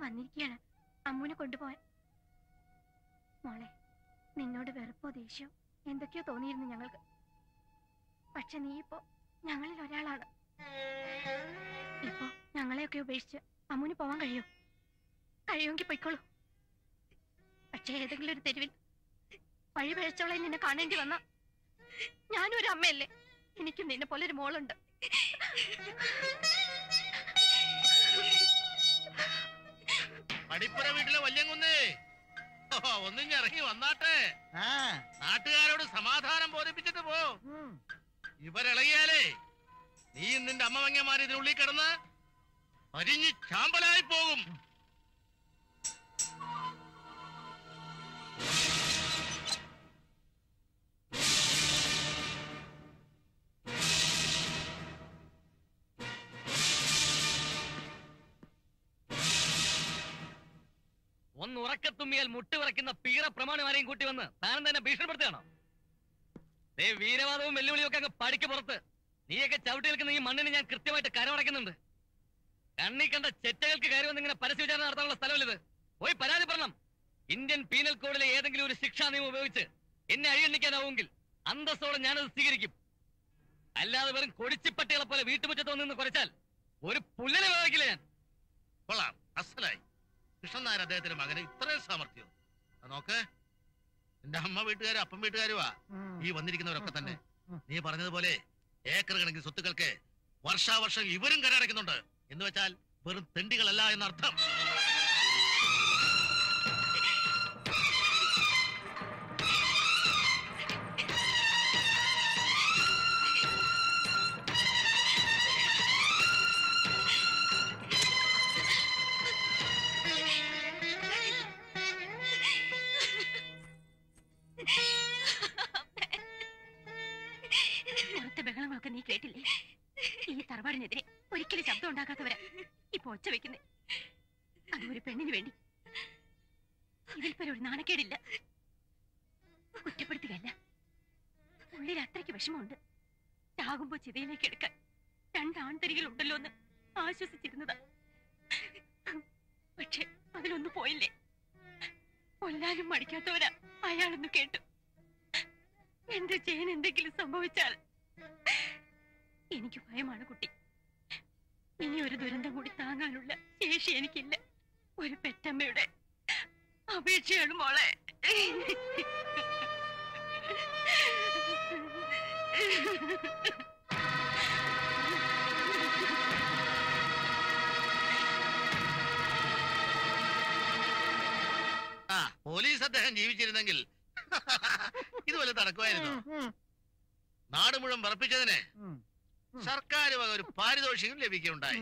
വന്നിരിക്കുകയാണ് അമ്മൂനെ കൊണ്ടുപോവാൻ മോളെ നിന്നോട് വെറുപ്പോ ദേഷ്യോ എന്തൊക്കെയോ തോന്നിയിരുന്നു ഞങ്ങൾക്ക് പക്ഷെ നീ ഇപ്പോ ഞങ്ങളിൽ ഒരാളാണ് ഇപ്പോ ഞങ്ങളെയൊക്കെ ഉപേക്ഷിച്ച് അമ്മൂന് പോവാൻ കഴിയോ കഴിയുമെങ്കിൽ പൊയ്ക്കോളൂ പക്ഷെ ഏതെങ്കിലും ഒരു തെരുവിൽ വഴി പഴച്ചോളെ നിന്നെ കാണേണ്ടി വന്ന ഞാനും ഒരു അമ്മയല്ലേ എനിക്കും നിന്നെ പോലെ ഒരു മോളുണ്ട് പടിപ്പുര വീട്ടിലെ വല്യങ്കുന്നേ ഓ, ഒന്നിഞ്ഞ് ഇറങ്ങി വന്നാട്ടെ നാട്ടുകാരോട് സമാധാനം ബോധിപ്പിച്ചിട്ട് പോ ഇവരിളകിയാലേ നീയും നിന്റെ അമ്മവങ്ങന്മാർ ഇതിനുള്ളിൽ കിടന്ന് അരിഞ്ഞ് ചാമ്പലായി പോകും ഒന്ന് ഉറക്കത്തുമ്മിയാൽ മുട്ട് വിറയ്ക്കുന്ന പീറ പ്രമാണിമാരെയും കൂട്ടി വന്ന് താനും തന്നെ ഭീഷണിപ്പെടുത്തുകയാണോ ദേ വീരവാദവും വെല്ലുവിളിയും ഒക്കെ അങ്ങ് പടിക്ക് പുറത്ത് നീയൊക്കെ ചവിട്ടി നിൽക്കുന്ന ഈ മണ്ണിന് ഞാൻ കൃത്യമായിട്ട് കരമടയ്ക്കുന്നുണ്ട് കണ്ണി കണ്ട ചെറ്റകൾക്ക് കയറി വന്ന് ഇങ്ങനെ പരസ്യവിചാരണ നടത്താനുള്ള സ്ഥലമില്ലത് പോയി പരാതിപ്പെടണം ഇന്ത്യൻ പീനൽ കോഡിലെ ഏതെങ്കിലും ഒരു ശിക്ഷാ നിയമം ഉപയോഗിച്ച് എന്നെ അഴിയണ്ണിക്കാനാവുമെങ്കിൽ അന്തസ്സോടെ ഞാനത് സ്വീകരിക്കും അല്ലാതെ വെറും കൊടിച്ചിപ്പട്ടികളെ പോലെ വീട്ടുമുറ്റത്ത് വന്ന് നിന്ന് കുറച്ചാൽ ഒരു പുല്ലിനെ ഉപയോഗിക്കില്ല ഞാൻ കൊള്ളാം അസലായി കൃഷ്ണൻ നായർ അദ്ദേഹത്തിന്റെ മകന് ഇത്രയും സാമർഥ്യം അത് നോക്ക് നിന്റെ അമ്മ വീട്ടുകാരും അപ്പം വീട്ടുകാരുമാ ഈ വന്നിരിക്കുന്നവരൊക്കെ തന്നെ നീ പറഞ്ഞതുപോലെ ഏക്കർ കണക്കിന് സ്വത്തുക്കൾക്ക് വർഷാവർഷം ഇവരും കരടയ്ക്കുന്നുണ്ട് എന്ന് വെച്ചാൽ വെറും തെണ്ടികളല്ല എന്നർത്ഥം പുറത്തെ ബഹളങ്ങളൊക്കെ നീ കേട്ടില്ലേ ഈ തറവാടിനെതിരെ ഒരിക്കലും ശബ്ദം ഉണ്ടാക്കാത്തവരാ ഇപ്പൊ ഒച്ച വെക്കുന്നേ അത് ഒരു പെണ്ണിന് വേണ്ടി ഇതിൽപ്പര ഒരു നാണക്കേടില്ല കുറ്റപ്പെടുത്തുകയല്ല ഉള്ളിൽ അത്രയ്ക്ക് വിഷമമുണ്ട് ചാകുമ്പോ ചിതയിലേക്ക് എടുക്കാൻ രണ്ട് ആൺതരികൾ ഉണ്ടല്ലോ എന്ന് ആശ്വസിച്ചിരുന്നതാ പക്ഷെ അതിലൊന്നും പോയില്ലേ കൊല്ലാനും മടിക്കാത്തവരാ അയാളൊന്ന് കേട്ടു എന്റെ ജയൻ എന്തെങ്കിലും സംഭവിച്ചാൽ എനിക്ക് ഭയമാണ് കുട്ടി ഇനി ഒരു ദുരന്തം കൂടി താങ്ങാനുള്ള ശേഷി എനിക്കില്ല ഒരു പെറ്റമ്മയുടെ അപേക്ഷയാണ് മോളെ ആ പോലീസ് അദ്ദേഹം ജീവിച്ചിരുന്നെങ്കിൽ ഇതുപോലെ നടക്കുമായിരുന്നു നാട് മുഴുവൻ വിറപ്പിച്ചതിന് സർക്കാർ വക ഒരു പാരിതോഷികം ലഭിക്കുകയുണ്ടായി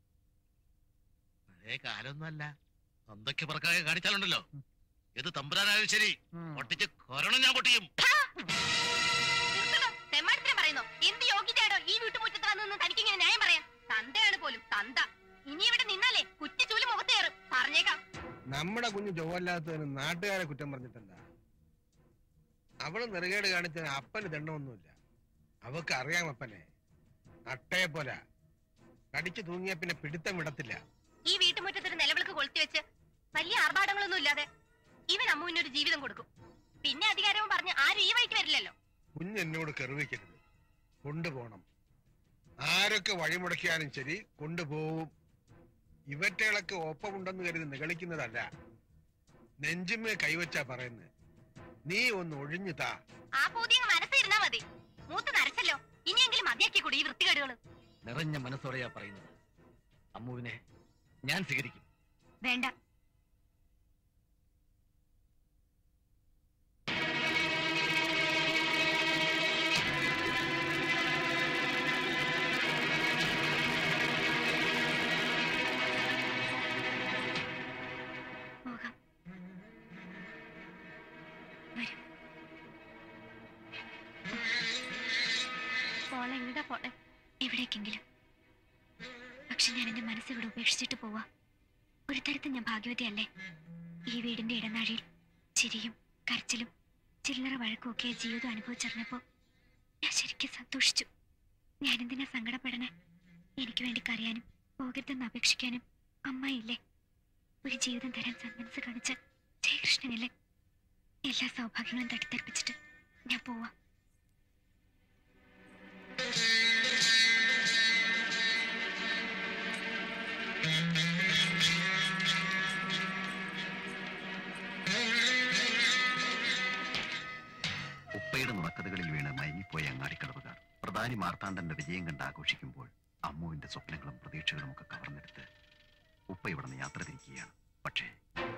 പഴയ കാലമൊന്നുമല്ല എന്തൊക്കെ പറക്കാതെ കാണിച്ചാലുണ്ടല്ലോ ഇത് തമ്പുരാനായാലും ശരി പൊട്ടിച്ച് കൊരണം ഞാൻ പൊട്ടിക്കും തെമ്മാടത്തിനെ പറയുന്നോ എന്ത് യോഗ്യതയാണോ ഈ വീട്ടുമുറ്റത്ത് വന്നു തനിക്ക് ഇങ്ങനെ ന്യായം പറയാം തന്തയാണ് പോലും തന്ത ഇനി ഇവിടെ നിന്നാലേ കുറ്റിച്ചൂല് മുഖത്ത് കയറും പറഞ്ഞേക്കാം നമ്മുടെ കുഞ്ഞ് ചൊവ്വല്ലാത്തതിന് നാട്ടുകാരെ കുറ്റം പറഞ്ഞിട്ടെന്താ അവള് നെറുകേട് കാണിച്ചതിന് അപ്പന് ദണ്ഡമൊന്നുമില്ല അവക്ക് അറിയാം അപ്പനെ അട്ടയെ പോലെ കടിച്ചു തൂങ്ങിയ പിന്നെ പിടുത്തം വിടത്തില്ല ഈ വീട്ടുമുറ്റത്തൊരു നിലവിളക്ക് കൊളുത്തി വെച്ച് വലിയ ആർഭാടങ്ങളൊന്നും ഇല്ലാതെ ഇവൻ അമ്മുവിന് ഒരു ജീവിതം കൊടുക്കും പിന്നെ അധികാരവും പറഞ്ഞ് ആരും ഈ വഴിക്ക് വരില്ലല്ലോ കുഞ്ഞ് എന്നോട് കെറുവിക്കരുത് കൊണ്ടുപോണം ആരൊക്കെ വഴിമുടക്കിയാലും ശരി കൊണ്ടുപോവും ഇവറ്റകളൊക്കെ ഒപ്പമുണ്ടെന്ന് കരുതി നിഗളിക്കുന്നതല്ല നെഞ്ചുമേ കൈവച്ചാ പറയുന്നത് നീ ഒന്ന് ഒഴിഞ്ഞു താ ആ പൂതി അങ്ങ് മനസ്സിരുന്നാ മതി മൂത്ത് നരച്ചല്ലോ ഇനിയെങ്കിലും മതിയാക്കി കൂടി ഈ വൃത്തികേടുകള് നിറഞ്ഞ മനസ്സോടെയാ പറയുന്നത് അമ്മുവിനെ ഞാൻ സ്വീകരിക്കും വേണ്ട പോകാം വരൂ പോളെ എങ്ങടാ പോണെ എവിടേക്കെങ്കിലും പക്ഷെ ഞാൻ എന്റെ മനസ്സിവിടെ ഉപേക്ഷിച്ചിട്ട് പോവാ ഒരു തരത്തിൽ ഞാൻ ഭാഗ്യവതിയല്ലേ ഈ വീടിന്റെ ഇടനാഴിയിൽ ചിരിയും കരച്ചിലും ചില്ലറ വഴക്കും ഒക്കെ ജീവിതം അനുഭവിച്ചറിഞ്ഞപ്പോ ഞാൻ ശരിക്കും സന്തോഷിച്ചു ഞാൻ എന്തിനാ സങ്കടപ്പെടണേ എനിക്ക് വേണ്ടി കരയാനും പോകരുതെന്ന് അപേക്ഷിക്കാനും അമ്മയില്ലേ ഒരു ജീവിതം തരാൻ സന്മനസ് കാണിച്ച ജയകൃഷ്ണനല്ലേ എല്ലാ സൗഭാഗ്യങ്ങളും തട്ടിത്തെറിപ്പിച്ചിട്ട് ഞാൻ പോവാം ഉപ്പയുടെ നുണക്കഥകളിൽ വീണ് മയങ്ങിപ്പോയ അങ്ങാടിക്കടവുകാർ പ്രധാനി മാർത്താണ്ഡന്റെ വിജയം കണ്ട് ആഘോഷിക്കുമ്പോൾ അമ്മുവിന്റെ സ്വപ്നങ്ങളും പ്രതീക്ഷകളും ഒക്കെ കവർന്നെടുത്ത് ഉപ്പ ഇവിടെ നിന്ന് യാത്ര തിരിക്കുകയാണ് പക്ഷേ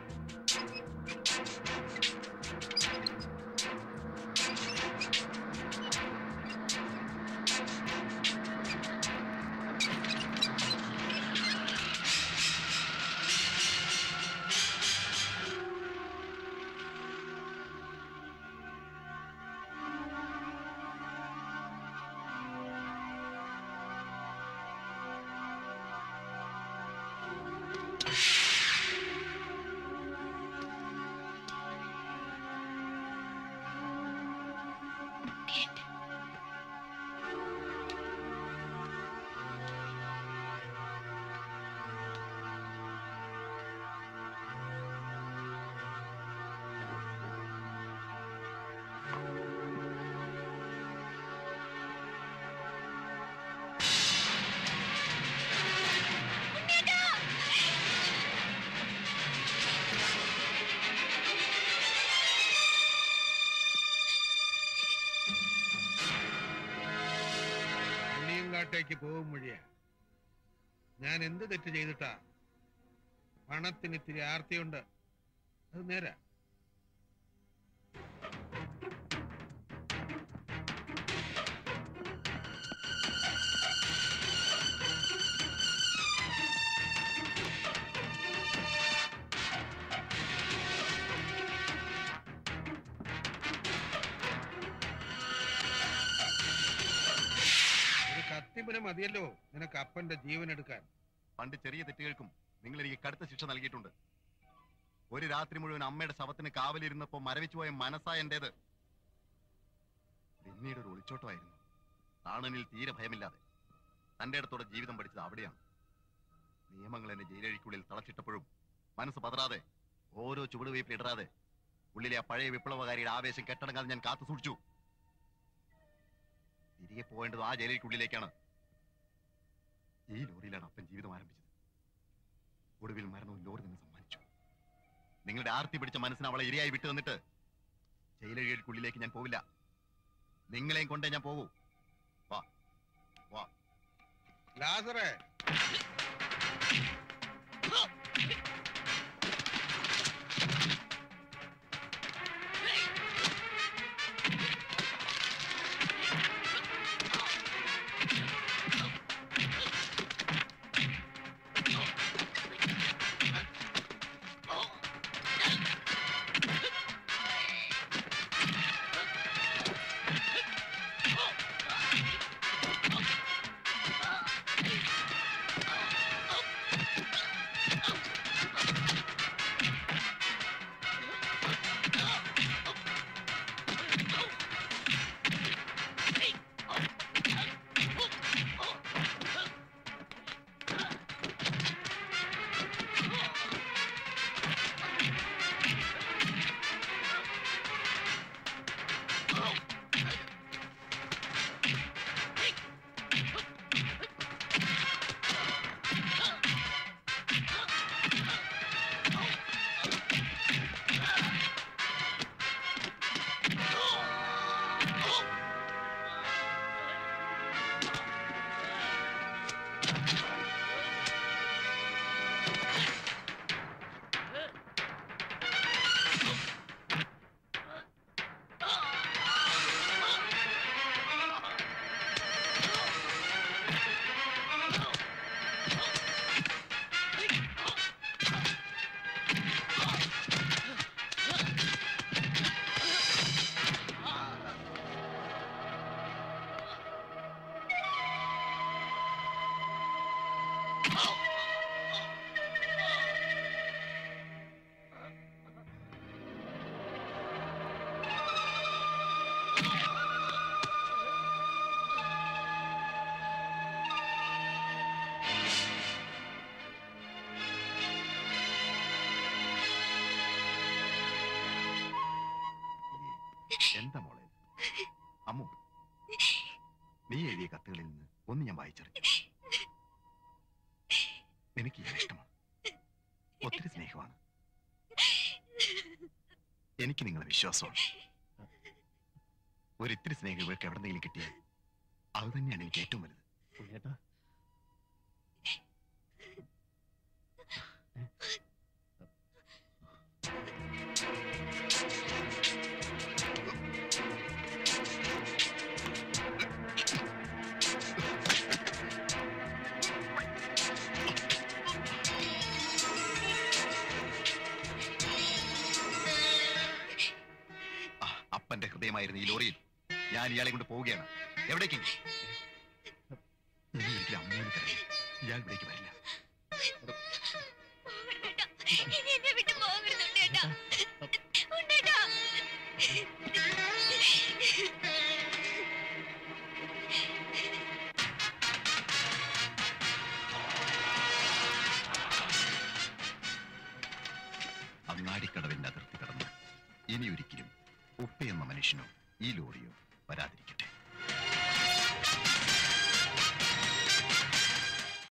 കാട്ടേക്ക് പോകും വഴിയാ ഞാൻ എന്ത് തെറ്റ് ചെയ്തിട്ടാ പണത്തിന് ഇത്തിരി ആർത്തിയുണ്ട് അത് നേരാ ഒരു കത്തിപ്പുന മതിയല്ലോ നിനക്ക് അപ്പന്റെ ജീവൻ എടുക്കാൻ പണ്ട് ചെറിയ തെറ്റുകൾക്കും നിങ്ങൾ എനിക്ക് കടുത്ത ശിക്ഷ നൽകിയിട്ടുണ്ട് ഒരു രാത്രി മുഴുവൻ അമ്മയുടെ ശവത്തിന് കാവലിരുന്നപ്പോ മരവിച്ചു പോയ മനസ്സാ എന്റേത് പിന്നീട് ഒരു ഒളിച്ചോട്ടമായിരുന്നു താണനിൽ തീരെ ഭയമില്ലാതെ തന്റെ അടുത്തോടെ ജീവിതം പഠിച്ചത് അവിടെയാണ് നിയമങ്ങൾ എന്നെ ജയിലഴിക്കുള്ളിൽ തളച്ചിട്ടപ്പോഴും മനസ്സ് പതറാതെ ഓരോ ചുവടുവയ്പിൽ ഇടറാതെ ഉള്ളിലെ ആ പഴയ വിപ്ലവകാരിയുടെ ആവേശം കെട്ടടങ്ങാതെ ഞാൻ കാത്തു സൂക്ഷിച്ചു തിരികെ പോകേണ്ടത് ആ ജയിലഴിക്കുള്ളിലേക്കാണ് ഈ ലോറിയിലാണ് അപ്പൻ ജീവിതം ആരംഭിച്ചത് ഒടുവിൽ മരണവും ലോറി നിന്ന് സമ്മാനിച്ചു നിങ്ങളുടെ ആർത്തി പിടിച്ച മനസ്സിന് അവളെ ഇരയായി വിട്ടു തന്നിട്ട് ജയിലഴികൾക്കുള്ളിലേക്ക് ഞാൻ പോവില്ല നിങ്ങളെയും കൊണ്ടേ ഞാൻ പോകൂ വാ വാ ലാസറേ ആ എന്താ മോളെ അമ്മു നീ എഴുതിയ കത്തുകളിൽ നിന്ന് ഒന്ന് ഞാൻ വായിച്ചറിഞ്ഞു എനിക്ക് ഇയാളെ ഇഷ്ടമാണ് ഒത്തിരി സ്നേഹമാണ് എനിക്ക് നിങ്ങളെ വിശ്വാസമാണ് ഒരിത്തിരി സ്നേഹം ഇവർക്ക് എവിടെന്നെങ്കിലും കിട്ടിയാൽ അത് തന്നെയാണ് എനിക്ക് ഏറ്റവും വലുത് ഉണ്ണിയേട്ടാ ആ, അപ്പന്റെ ഹൃദയമായിരുന്ന ഈ ലോറിയിൽ ഞാൻ ഇയാളെ കൊണ്ട് പോവുകയാണ് എവിടേക്ക് ഇനി ഒരിക്കലും അമ്മൂന് തരാം ഇയാൾ ഇവിടേക്ക് വരില്ല ഇനി എന്നെ വിട്ടു പോകരുത് ഉണ്ണേട്ടാ ഉണ്ണേട്ടാ അങ്ങാടിക്കടവിന്റെ അതിർത്തി കടന്ന് ഇനി ഒരിക്കലും ഉപ്പ എന്ന മനുഷ്യനോ ഈ ലോറിയോ വരാതിരിക്കണം